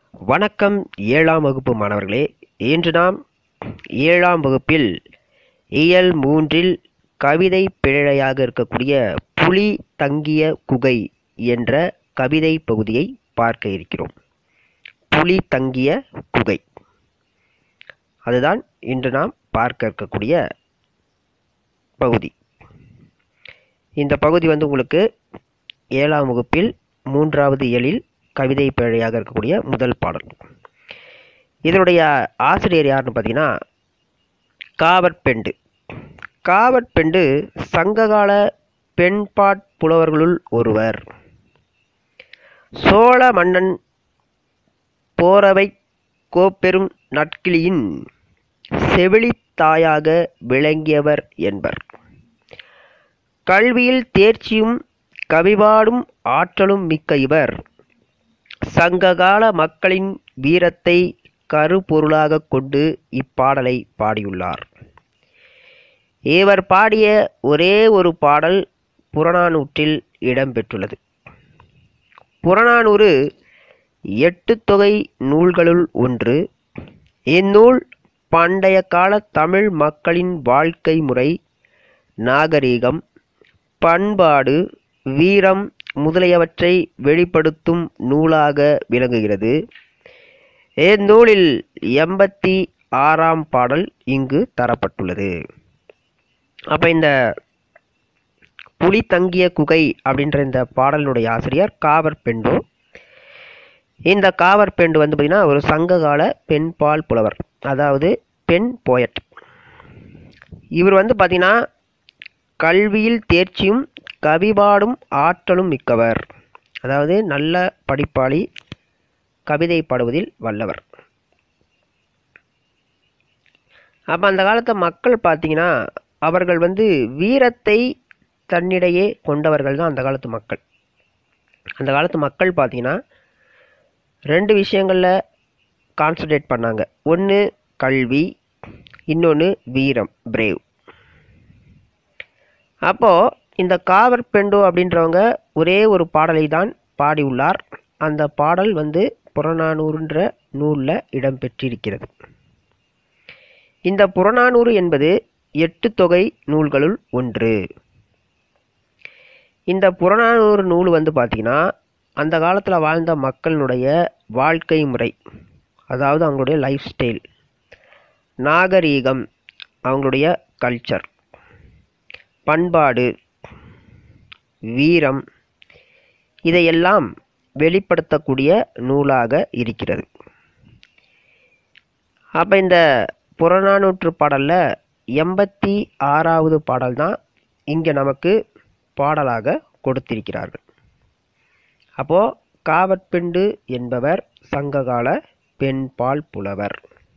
வணக்கம் ஏழாம் வகுப்பு மாணவர்களே இன்று நாம் ஏழாம் வகுப்பில் இயல் மூன்றில் கவிதை பிழையாக இருக்கக்கூடிய புலி தங்கிய குகை என்ற கவிதை பகுதியை பார்க்க இருக்கிறோம் புலி தங்கிய குகை அதுதான் இன்று நாம் பார்க்க இருக்கக்கூடிய பகுதி இந்த பகுதி வந்து உங்களுக்கு ஏழாம் வகுப்பில் மூன்றாவது இயலில் கவிதை பிழையாக இருக்கக்கூடிய முதல் பாடல் இதனுடைய ஆசிரியர் யாருன்னு பார்த்தீங்கன்னா காவற்பெண்டு காவற்பெண்டு சங்ககால பெண்பாட் புலவர்களுள் ஒருவர் சோழ மன்னன் போரவை கோப்பெரும் நட்கிளியின் செவிலித்தாயாக விளங்கியவர் என்பர் கல்வியில் தேர்ச்சியும் கவிபாடும் ஆற்றலும் மிக்க இவர் சங்ககால மக்களின் வீரத்தை கருப்பொருளாக கொண்டு இப்பாடலை பாடியுள்ளார் இவர் பாடிய ஒரே ஒரு பாடல் புறநானூற்றில் இடம்பெற்றுள்ளது புறநானூறு எட்டு தொகை நூல்களுள் ஒன்று இந்நூல் பண்டைய கால தமிழ் மக்களின் வாழ்க்கை முறை நாகரீகம் பண்பாடு வீரம் முதலியவற்றை வெளிப்படுத்தும் நூலாக விளங்குகிறது இந்நூலில் எண்பத்தி ஆறாம் பாடல் இங்கு தரப்பட்டுள்ளது அப்ப இந்த புலி தங்கிய குகை அப்படின்ற இந்த பாடலினுடைய ஆசிரியர் காவர் பெண்டு இந்த காவர் பெண்டு வந்து பார்த்தீங்கன்னா ஒரு சங்ககால பெண்பால் புலவர் அதாவது பெண் போயட் இவர் வந்து பார்த்தீங்கன்னா கல்வியில் தேர்ச்சியும் கவிபாடும் ஆற்றலும் மிக்கவர் அதாவது நல்ல படிப்பாளி கவிதை பாடுவதில் வல்லவர் அப்போ அந்த காலத்து மக்கள் பார்த்தீங்கன்னா அவர்கள் வந்து வீரத்தை தன்னிடையே கொண்டவர்கள் தான் அந்த காலத்து மக்கள் அந்த காலத்து மக்கள் பார்த்தீங்கன்னா ரெண்டு விஷயங்களில் கான்சன்ட்ரேட் பண்ணாங்க ஒன்று கல்வி இன்னொன்று வீரம் பிரேவ் அப்போது இந்த காவர் பெண்டோ அப்படின்றவங்க ஒரே ஒரு பாடலை தான் பாடியுள்ளார் அந்த பாடல் வந்து புறநானூறுன்ற நூலில் இடம்பெற்றிருக்கிறது இந்த புறநானூறு என்பது எட்டு தொகை நூல்களுள் ஒன்று இந்த புறநானூறு நூல் வந்து பார்த்திங்கன்னா அந்த காலத்தில் வாழ்ந்த மக்களினுடைய வாழ்க்கை முறை அதாவது அவங்களுடைய லைஃப் ஸ்டைல் நாகரீகம் அவங்களுடைய கல்ச்சர் பண்பாடு வீரம் இதையெல்லாம் வெளிப்படுத்தக்கூடிய நூலாக இருக்கிறது அப்போ இந்த புறநானூற்று பாடலில் எண்பத்தி ஆறாவது பாடல் தான் இங்கே நமக்கு பாடலாக கொடுத்திருக்கிறார்கள் அப்போது காவற்பெண்டு என்பவர் சங்ககால பெண்பால் புலவர்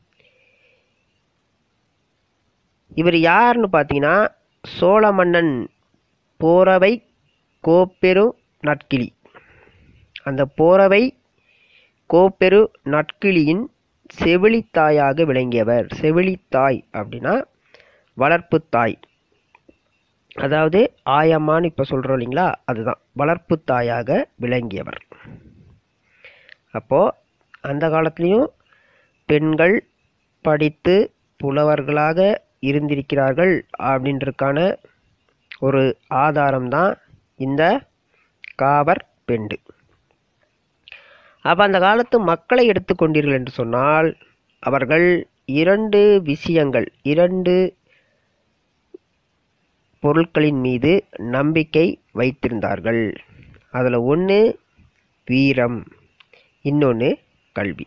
இவர் யாருன்னு பார்த்தீங்கன்னா சோழ மன்னன் போரவை கோப்பெரு நட்கிளி அந்த போரவை கோப்பெரு நட்கிளியின் செவிலித்தாயாக விளங்கியவர் செவிலித்தாய் அப்படின்னா வளர்ப்பு தாய் அதாவது ஆயம்மான்னு இப்போ சொல்கிறோம் இல்லைங்களா அதுதான் வளர்ப்பு தாயாக விளங்கியவர் அப்போது அந்த காலத்துலேயும் பெண்கள் படித்து புலவர்களாக இருந்திருக்கிறார்கள் அப்படின்றதுக்கான ஒரு ஆதாரம்தான் இந்த காவர் பெண்டு அப்போ அந்த காலத்து மக்களை எடுத்துக்கொண்டீர்கள் என்று சொன்னால் அவர்கள் இரண்டு விஷயங்கள் இரண்டு பொருட்களின் மீது நம்பிக்கை வைத்திருந்தார்கள் அதில் ஒன்று வீரம் இன்னொன்று கல்வி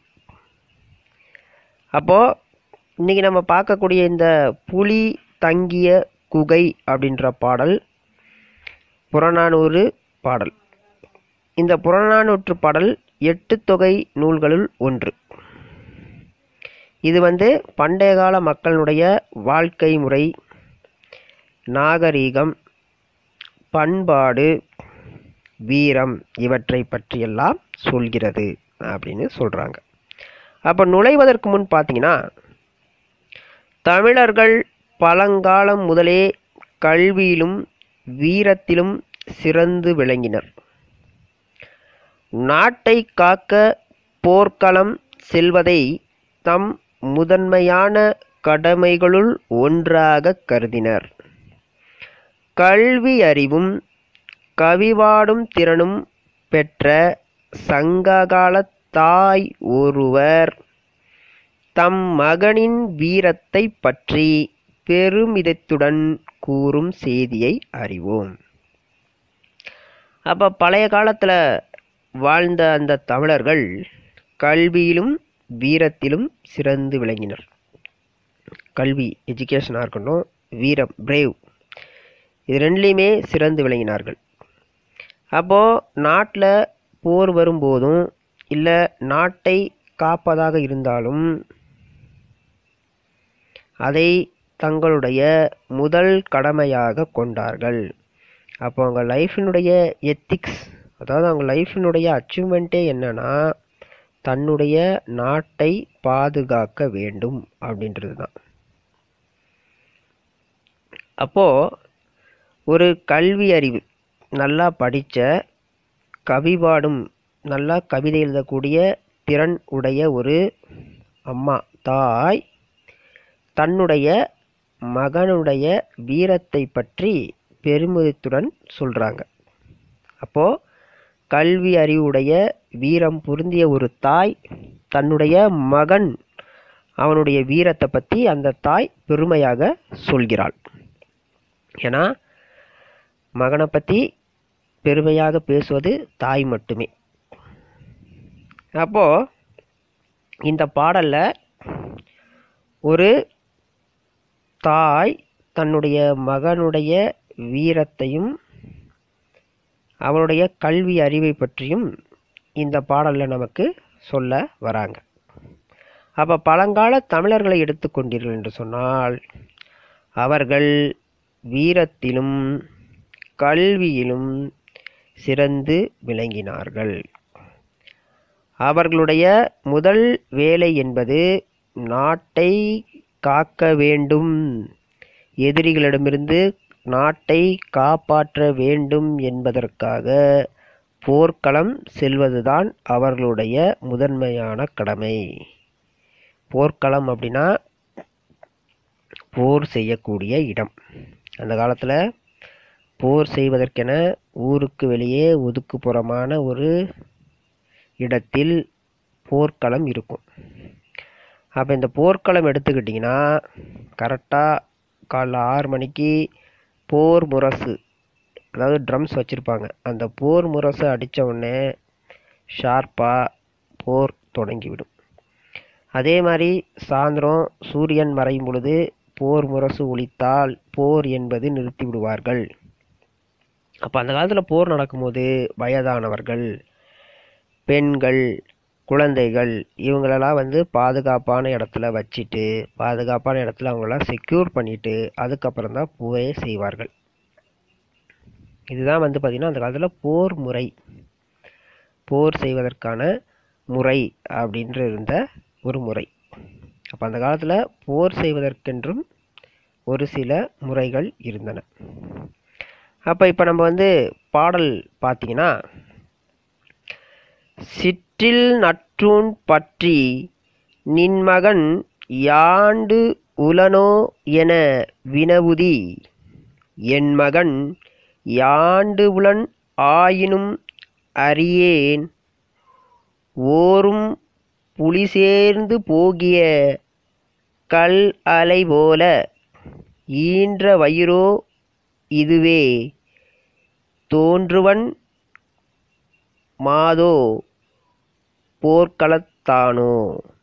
அப்போது இன்றைக்கி நம்ம பார்க்கக்கூடிய இந்த புலி தங்கிய குகை அப்படின்ற பாடல் புறநானூறு பாடல் இந்த புறநானூற்று பாடல் எட்டு தொகை நூல்களுள் ஒன்று இது வந்து பண்டைய கால மக்களுடைய வாழ்க்கை முறை நாகரீகம் பண்பாடு வீரம் இவற்றை பற்றியெல்லாம் சொல்கிறது அப்படின்னு சொல்கிறாங்க அப்போ நுழைவதற்கு முன் பார்த்தீங்கன்னா தமிழர்கள் பழங்காலம் முதலே கல்வியிலும் வீரத்திலும் சிறந்து விளங்கினர் நாட்டை காக்க போர்க்களம் செல்வதை தம் முதன்மையான கடமைகளுள் ஒன்றாக கருதினர் கல்வி அறிவும் கவிபாடும் திறனும் பெற்ற சங்ககால தாய் ஒருவர் தம் மகனின் வீரத்தை பற்றி பெருமிதத்துடன் கூறும் செய்தியை அறிவோம் அப்போ பழைய காலத்தில் வாழ்ந்த அந்த தமிழர்கள் கல்வியிலும் வீரத்திலும் சிறந்து விளங்கினர் கல்வி எஜுகேஷனாக இருக்கட்டும் வீரம் பிரேவ் இது ரெண்டுலேயுமே சிறந்து விளங்கினார்கள் அப்போது நாட்டில் போர் வரும்போதும் இல்லை நாட்டை காப்பதாக இருந்தாலும் அதை தங்களுடைய முதல் கடமையாக கொண்டார்கள் அப்போ அவங்க லைஃபினுடைய எத்திக்ஸ் அதாவது அவங்க லைஃபினுடைய அச்சீவ்மெண்ட்டே என்னன்னா தன்னுடைய நாட்டை பாதுகாக்க வேண்டும் அப்படின்றது தான் அப்போது ஒரு கல்வி அறிவு நல்லா படித்த கவி பாடும் நல்லா கவிதை எழுதக்கூடிய திறன் உடைய ஒரு அம்மா தாய் தன்னுடைய மகனுடைய வீரத்தை பற்றி பெருமிதத்துடன் சொல்கிறாங்க அப்போது கல்வி அறிவுடைய வீரம் பொருந்திய ஒரு தாய் தன்னுடைய மகன் அவனுடைய வீரத்தை பற்றி அந்த தாய் பெருமையாக சொல்கிறாள் ஏன்னா மகனை பற்றி பெருமையாக பேசுவது தாய் மட்டுமே அப்போது இந்த பாடலில் ஒரு தாய் தன்னுடைய மகனுடைய வீரத்தையும் அவனுடைய கல்வி அறிவை பற்றியும் இந்த பாடலில் நமக்கு சொல்ல வராங்க அப்போ பழங்கால தமிழர்களை எடுத்துக்கொண்டீர்கள் என்று சொன்னால் அவர்கள் வீரத்திலும் கல்வியிலும் சிறந்து விளங்கினார்கள் அவர்களுடைய முதல் வேலை என்பது நாட்டை காக்க வேண்டும் எதிரிகளிடமிருந்து நாட்டை காப்பாற்ற வேண்டும் என்பதற்காக போர்க்களம் செல்வதுதான் அவர்களுடைய முதன்மையான கடமை போர்க்களம் அப்படின்னா போர் செய்யக்கூடிய இடம் அந்த காலத்தில் போர் செய்வதற்கென ஊருக்கு வெளியே ஒதுக்குப்புறமான ஒரு இடத்தில் போர்க்களம் இருக்கும் அப்போ இந்த போர்க்களம் எடுத்துக்கிட்டிங்கன்னா கரெக்டாக காலைல ஆறு மணிக்கு போர் முரசு அதாவது ட்ரம்ஸ் வச்சுருப்பாங்க அந்த போர் முரசு அடித்த உடனே ஷார்ப்பாக போர் தொடங்கிவிடும் அதே மாதிரி சாயந்தரம் சூரியன் மறையும் பொழுது போர் முரசு ஒலித்தால் போர் என்பது நிறுத்தி விடுவார்கள் அப்போ அந்த காலத்தில் போர் நடக்கும்போது வயதானவர்கள் பெண்கள் குழந்தைகள் இவங்களெல்லாம் வந்து பாதுகாப்பான இடத்துல வச்சுட்டு பாதுகாப்பான இடத்துல அவங்களெல்லாம் செக்யூர் பண்ணிவிட்டு அதுக்கப்புறம் தான் போரே செய்வார்கள் இதுதான் வந்து பார்த்திங்கன்னா அந்த காலத்தில் போர் முறை போர் செய்வதற்கான முறை அப்படின்ற இருந்த ஒரு முறை அப்போ அந்த காலத்தில் போர் செய்வதற்கென்றும் ஒரு சில முறைகள் இருந்தன அப்போ இப்போ நம்ம வந்து பாடல் பார்த்தீங்கன்னா சிற்றில் நற்றூன் பற்றி நின்மகன் யாண்டு உலனோ என வினவுதி என் மகன் யாண்டு உளன் ஆயினும் அறியேன் ஓரும் புலி சேர்ந்து போகிய கல் அலை போல ஈன்ற வயிறோ இதுவே தோன்றுவன் மாதோ போர்க்களத்தானோ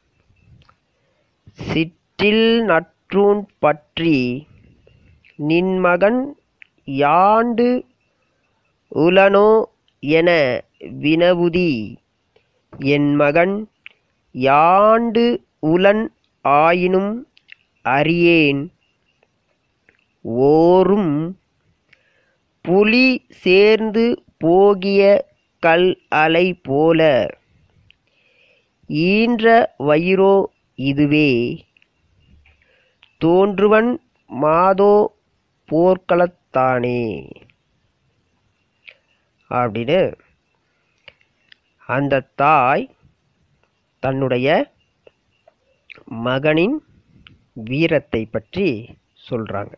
சிற்றில் நற்றூன் பற்றி நின்மகன் யாண்டு உலனோ என வினவுதி என் மகன் யாண்டு உலன் ஆயினும் அறியேன் ஓரும் புலி சேர்ந்து போகிய கல் அலை போல ஈன்ற வயிறோ இதுவே தோன்றுவன் மாதோ போர்க்களத்தானே அப்படின்னு அந்த தாய் தன்னுடைய மகனின் வீரத்தை பற்றி சொல்கிறாங்க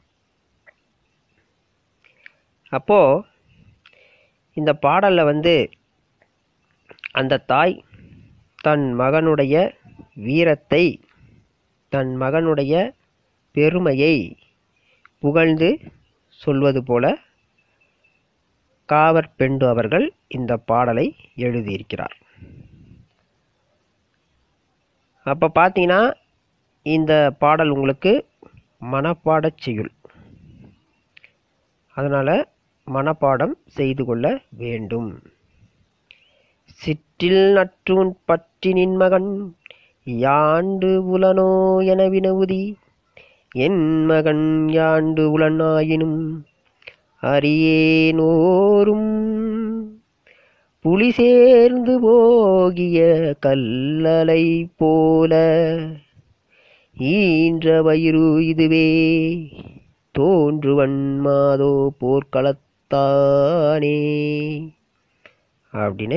அப்போ இந்த பாடலில் வந்து அந்த தாய் தன் மகனுடைய வீரத்தை தன் மகனுடைய பெருமையை புகழ்ந்து சொல்வது போல காவர் பெண்டு அவர்கள் இந்த பாடலை எழுதியிருக்கிறார் அப்போ பார்த்தீங்கன்னா இந்த பாடல் உங்களுக்கு மனப்பாடச் செய்யுள் அதனால் மனப்பாடம் செய்து கொள்ள வேண்டும் சிற்றில் நற்றூன் பற்றி நின் மகன் யாண்டு உலனோ என வினவுதி என் மகன் யாண்டு உளனாயினும் அறியேனோரும் புலி சேர்ந்து போகிய கல்லலை போல ஈன்ற வயிறு இதுவே தோன்றுவன் மாதோ போர்க்களத்தானே அப்படின்னு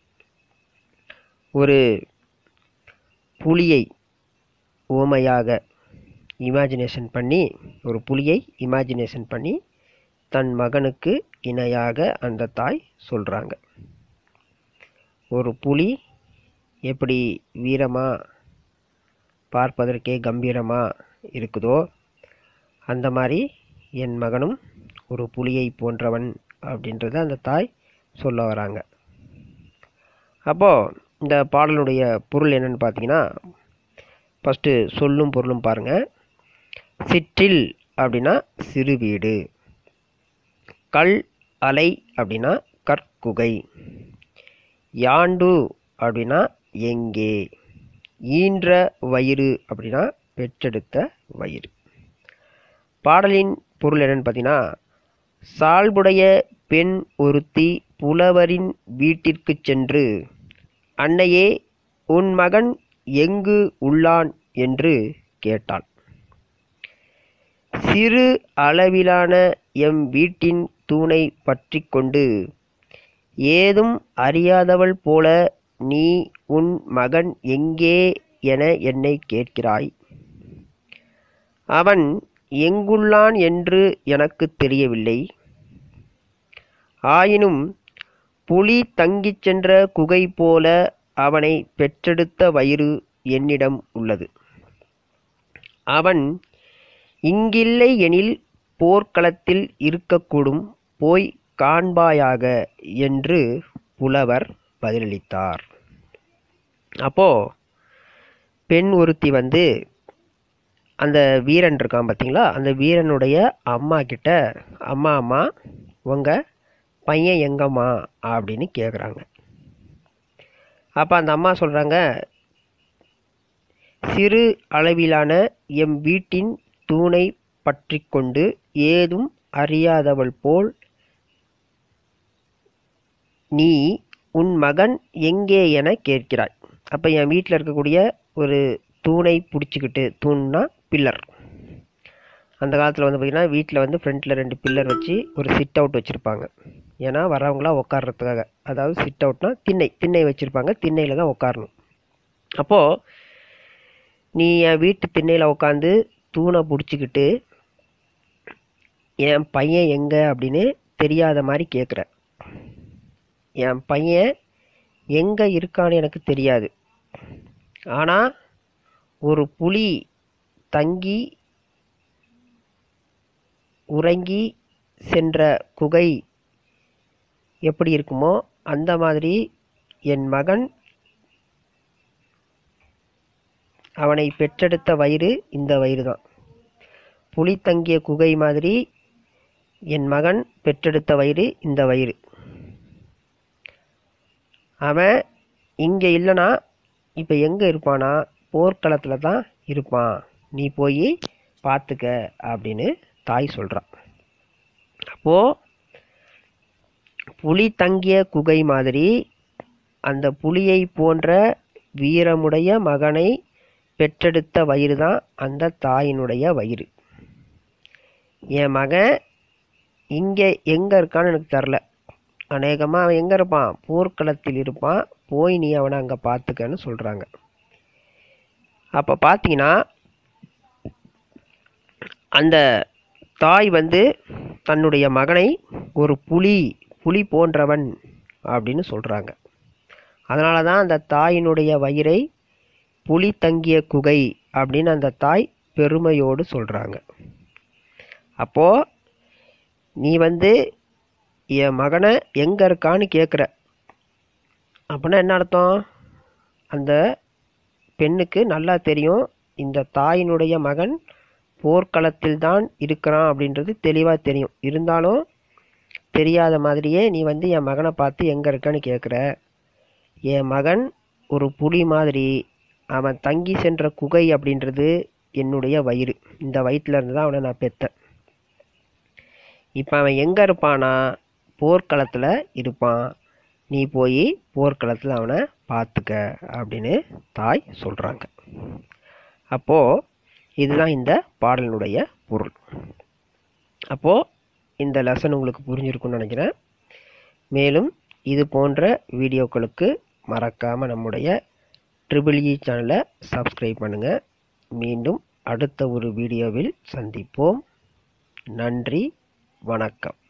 ஒரு புலியை ஓமையாக இமேஜினேஷன் பண்ணி ஒரு புலியை இமேஜினேஷன் பண்ணி தன் மகனுக்கு இணையாக அந்த தாய் சொல்கிறாங்க ஒரு புலி எப்படி வீரமாக பார்ப்பதற்கே கம்பீரமாக இருக்குதோ அந்த மாதிரி என் மகனும் ஒரு புலியை போன்றவன் அப்படின்றத அந்த தாய் சொல்ல வராங்க அப்போது இந்த பாடலுடைய பொருள் என்னன்னு பார்த்தீங்கன்னா ஃபஸ்ட்டு சொல்லும் பொருளும் பாருங்கள் சிற்றில் அப்படின்னா சிறு வீடு கல் அலை அப்படின்னா கற்குகை யாண்டு அப்படின்னா எங்கே ஈன்ற வயிறு அப்படின்னா பெற்றெடுத்த வயிறு பாடலின் பொருள் என்னன்னு பார்த்தீங்கன்னா சால்புடைய பெண் ஒருத்தி புலவரின் வீட்டிற்கு சென்று அன்னையே உன் மகன் எங்கு உள்ளான் என்று கேட்டாள் சிறு அளவிலான எம் வீட்டின் தூணை பற்றி கொண்டு ஏதும் அறியாதவள் போல நீ உன் மகன் எங்கே என என்னை கேட்கிறாய் அவன் எங்குள்ளான் என்று எனக்கு தெரியவில்லை ஆயினும் புலி தங்கிச் சென்ற குகை போல அவனை பெற்றெடுத்த வயிறு என்னிடம் உள்ளது அவன் இங்கில்லை எனில் போர்க்களத்தில் இருக்கக்கூடும் போய் காண்பாயாக என்று புலவர் பதிலளித்தார் அப்போ பெண் ஒருத்தி வந்து அந்த வீரன் இருக்கான் பார்த்தீங்களா அந்த வீரனுடைய அம்மா கிட்ட அம்மா அம்மா உங்கள் பையன் எங்கம்மா அப்படின்னு கேட்குறாங்க அப்போ அந்த அம்மா சொல்கிறாங்க சிறு அளவிலான எம் வீட்டின் தூணை பற்றி கொண்டு ஏதும் அறியாதவள் போல் நீ உன் மகன் எங்கே என கேட்கிறாய் அப்போ என் வீட்டில் இருக்கக்கூடிய ஒரு தூணை பிடிச்சிக்கிட்டு தூண்னா பில்லர் அந்த காலத்தில் வந்து பார்த்திங்கன்னா வீட்டில் வந்து ஃப்ரண்ட்டில் ரெண்டு பில்லர் வச்சு ஒரு சிட் அவுட் வச்சுருப்பாங்க ஏன்னா வரவங்களாம் உட்கார்றதுக்காக அதாவது சிட் அவுட்னா திண்ணை திண்ணை வச்சுருப்பாங்க திண்ணையில் தான் உட்காரணும் அப்போது நீ என் வீட்டு திண்ணையில் உட்காந்து தூணை பிடிச்சிக்கிட்டு என் பையன் எங்கே அப்படின்னு தெரியாத மாதிரி கேட்குற என் பையன் எங்கே இருக்கான்னு எனக்கு தெரியாது ஆனால் ஒரு புலி தங்கி உறங்கி சென்ற குகை எப்படி இருக்குமோ அந்த மாதிரி என் மகன் அவனை பெற்றெடுத்த வயிறு இந்த வயிறு தான் புலி தங்கிய குகை மாதிரி என் மகன் பெற்றெடுத்த வயிறு இந்த வயிறு அவன் இங்கே இல்லைனா இப்போ எங்கே இருப்பானா போர்க்களத்தில் தான் இருப்பான் நீ போய் பார்த்துக்க அப்படின்னு தாய் சொல்கிறான் அப்போது புலி தங்கிய குகை மாதிரி அந்த புலியை போன்ற வீரமுடைய மகனை பெற்றெடுத்த வயிறு தான் அந்த தாயினுடைய வயிறு என் மகன் இங்கே எங்கே இருக்கான்னு எனக்கு தெரில அநேகமாக அவன் எங்கே இருப்பான் போர்க்களத்தில் இருப்பான் போய் நீ அவனை அங்கே பார்த்துக்கன்னு சொல்கிறாங்க அப்போ பார்த்தீங்கன்னா அந்த தாய் வந்து தன்னுடைய மகனை ஒரு புலி புலி போன்றவன் அப்படின்னு சொல்கிறாங்க அதனால தான் அந்த தாயினுடைய வயிறை புலி தங்கிய குகை அப்படின்னு அந்த தாய் பெருமையோடு சொல்கிறாங்க அப்போது நீ வந்து என் மகனை எங்கே இருக்கான்னு கேட்குற அப்படின்னா என்ன அர்த்தம் அந்த பெண்ணுக்கு நல்லா தெரியும் இந்த தாயினுடைய மகன் போர்க்களத்தில் தான் இருக்கிறான் அப்படின்றது தெளிவாக தெரியும் இருந்தாலும் தெரியாத மாதிரியே நீ வந்து என் மகனை பார்த்து எங்கே இருக்கான்னு கேட்குற என் மகன் ஒரு புலி மாதிரி அவன் தங்கி சென்ற குகை அப்படின்றது என்னுடைய வயிறு இந்த வயிற்றுல இருந்து தான் அவனை நான் பெத்தேன் இப்போ அவன் எங்கே இருப்பானா போர்க்களத்தில் இருப்பான் நீ போய் போர்க்களத்தில் அவனை பார்த்துக்க அப்படின்னு தாய் சொல்கிறாங்க அப்போது இதுதான் இந்த பாடலினுடைய பொருள் அப்போது இந்த லெசன் உங்களுக்கு புரிஞ்சிருக்கும்னு நினைக்கிறேன் மேலும் இது போன்ற வீடியோக்களுக்கு மறக்காமல் நம்முடைய ட்ரிபிள் இ சேனலை சப்ஸ்கிரைப் பண்ணுங்கள் மீண்டும் அடுத்த ஒரு வீடியோவில் சந்திப்போம் நன்றி வணக்கம்